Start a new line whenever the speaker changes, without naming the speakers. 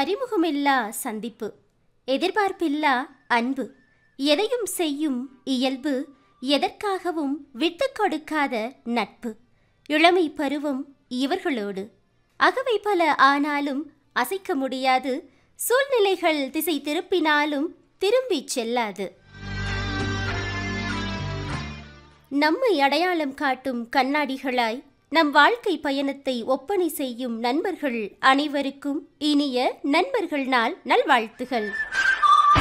அறிமுகமில்லா சந்திப்பு எதிர்பார்ப்பில்லா அன்பு எதையும் செய்யும் இயல்பு எதற்காகவும் விட்டு கொடுக்காத நட்பு இளமை பருவம் இவர்களோடு அகவை பல ஆனாலும் அசைக்க முடியாது சூழ்நிலைகள் திசை திருப்பினாலும் திரும்பிச் செல்லாது நம்மை அடையாளம் காட்டும் கண்ணாடிகளாய் நம் வாழ்க்கை பயணத்தை ஒப்பனை செய்யும் நண்பர்கள் அனைவருக்கும் இனிய நண்பர்கள் நாள் நல்வாழ்த்துகள்